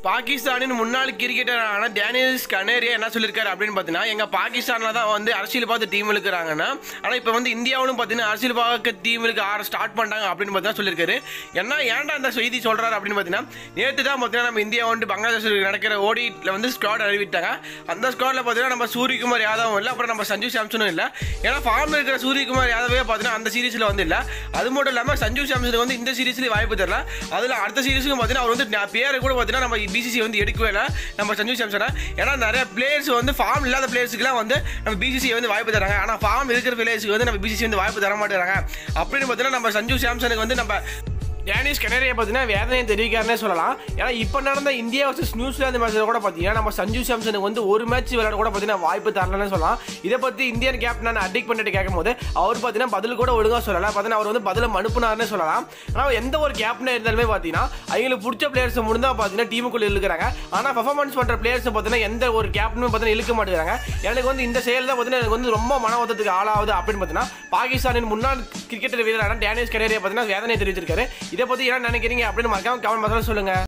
பாகிஸ்தானின் முன்னாள் கிரிக்கெட்டரான டேனியல்ஸ் கனேரியா என்ன சொல்லியிருக்காரு அப்படின்னு பார்த்தீங்கன்னா எங்கள் பாகிஸ்தானில் தான் வந்து அரசியல் பார்த்து டீம் இருக்கிறாங்கன்னா ஆனால் இப்போ வந்து இந்தியாவிலும் பார்த்தீங்கன்னா அரசியல் பார்க்க டீம் இருக்கு ஆற ஸ்டார்ட் பண்ணிட்டாங்க அப்படின்னு பார்த்தா சொல்லியிருக்காரு ஏன்னா ஏன்டா அந்த செய்தி சொல்கிறாரு அப்படின்னு பார்த்தீங்கன்னா நேற்று தான் பார்த்தீங்கன்னா நம்ம இந்தியா வந்து பங்களாதேஷ் நடக்கிற ஓடியில் வந்து ஸ்குவாட் அறிவிட்டாங்க அந்த ஸ்குவாடில் பார்த்தீங்கன்னா நம்ம சூரியகுமார் யாதவும் இல்லை அப்புறம் நம்ம சஞ்சு சாம்சனும் இல்லை ஏன்னா ஃபார்ம் இருக்கிற சூரியகுமார் யாதவே பார்த்தீங்கன்னா அந்த சீரிஸில் வந்து இல்லை அது மட்டும் இல்லாமல் சஞ்சு சாம்சனுக்கு வந்து இந்த சீரிஸ்லேயே வாய்ப்பு தரல அதில் அடுத்த சீரிஸுக்கும் பார்த்தீங்கன்னா அவர் வந்து நான் பேரை கூட பார்த்தீங்கன்னா நம்ம பிசிசி வந்து எடுக்கவே இல்லை நம்ம சஞ்சு சாம்சனை ஏன்னா நிறைய பிளேயர்ஸ் வந்து ஃபார்ம் இல்லாத பிளேயர்ஸுக்குலாம் வந்து நம்ம பிசிசி வந்து வாய்ப்பு தராங்க ஆனால் ஃபார்ம் இருக்கிற பிளேயர்ஸுக்கு வந்து நம்ம பிசிசி வந்து வாய்ப்பு தர மாட்டேறாங்க அப்படின்னு பார்த்தீங்கன்னா நம்ம சஞ்சு சாம்சனுக்கு வந்து நம்ம டேனிஷ் கனேரியை பார்த்தீங்கன்னா வேதனையை தெரிவிக்காருனே சொல்லலாம் ஏன்னா இப்போ நடந்த இந்தியா வர்சஸ் நியூசிலாந்து மேட்ச்சில் கூட பார்த்தீங்கன்னா நம்ம சஞ்சு சாம்சனுக்கு வந்து ஒரு மேட்ச் விளையாட கூட பார்த்தீங்கன்னா வாய்ப்பு தரலன்னு சொல்லலாம் இதை பற்றி இந்தியன் கேப்டன் அடிக் பண்ணிட்டு கேட்கும் போது அவர் பார்த்தீங்கன்னா பதில் கூட ஒழுங்காக சொல்லலாம் பார்த்தீங்கன்னா அவர் வந்து பதில் அனுப்புனாருன்னு சொல்லலாம் ஆனால் எந்த ஒரு கேப்டனாக இருந்தாலுமே பார்த்தீங்கன்னா அவங்களுக்கு பிடிச்ச பிளேயர்ஸ் முடிந்தால் பார்த்தீங்கன்னா டீமுக்குள்ள இழுக்கிறாங்க ஆனால் பர்ஃபார்மன்ஸ் பண்ணுற பிளேயர்ஸ் பார்த்தீங்கன்னா எந்த ஒரு கேப்டனும் பார்த்தீங்கன்னா இழுக்க மாட்டேங்கிறாங்க எனக்கு வந்து இந்த செயல் தான் பார்த்தீங்கன்னா எனக்கு வந்து ரொம்ப மன வருத்தத்துக்கு ஆளாகுது அப்படின்னு பார்த்தீங்கன்னா பாகிஸ்தானின் முன்னாள் கிரிக்கெட் வீரரான டேனிஷ் கனேரியா பார்த்தீங்கன்னா வேதனை தெரிவிச்சிருக்காரு இதை பற்றி என்ன நினைக்கிறீங்க அப்படின்னு மறக்காம கமெண்ட் சொல்லுங்க